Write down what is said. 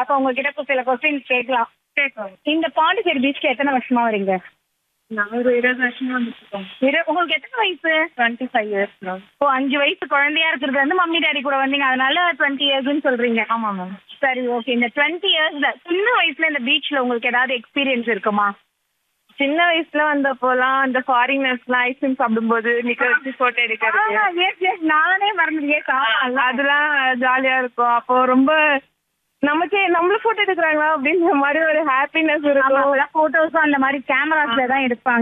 அப்ப உங்ககிட்ட சில கொஸ்டின்ஸ் கேட்கலாம் கேட்கலாம் இந்த பாண்டிச்சேரி பீச்சுக்கு எத்தனை வருஷமா வரீங்க நான் ஒரு இருபது வருஷமா வந்துருக்கோம் இரு- உங்களுக்கு எத்தனை வயசு டுவெண்ட்டி ஃபைவ் இயர்ஸ் மேம் ஓ அஞ்சு வயசு குழந்தையா இருக்கிறது வந்து மம்மி டாடி கூட வந்தீங்க அதனால டுவெண்ட்டி இயர்ஸ்னு சொல்றீங்க ஆமாம் மேம் சரி ஓகே இந்த டுவெண்ட்டி இயர்ஸ்ல சின்ன வயசுல இந்த பீச்ல உங்களுக்கு ஏதாவது எக்ஸ்பீரியன்ஸ் இருக்குமா சின்ன வயசுல வந்தப்போலாம் அந்த ஃபாரினர்ஸ்லாம் ஐஸ்கிரீம் சாப்பிடும்போது நிக்க வச்சு போட்டோ எடுக்கிறது எஸ் எஸ் நானே மறந்துட்டேன் அதெல்லாம் ஜாலியா இருக்கும் அப்போ ரொம்ப நமக்கே நம்மள போட்டோ எடுக்கிறாங்களா அப்படின்ற மாதிரி ஒரு ஹாப்பினஸ் இருக்கும் போட்டோஸும் அந்த மாதிரி கேமராஸ்ல தான் எடுப்பாங்க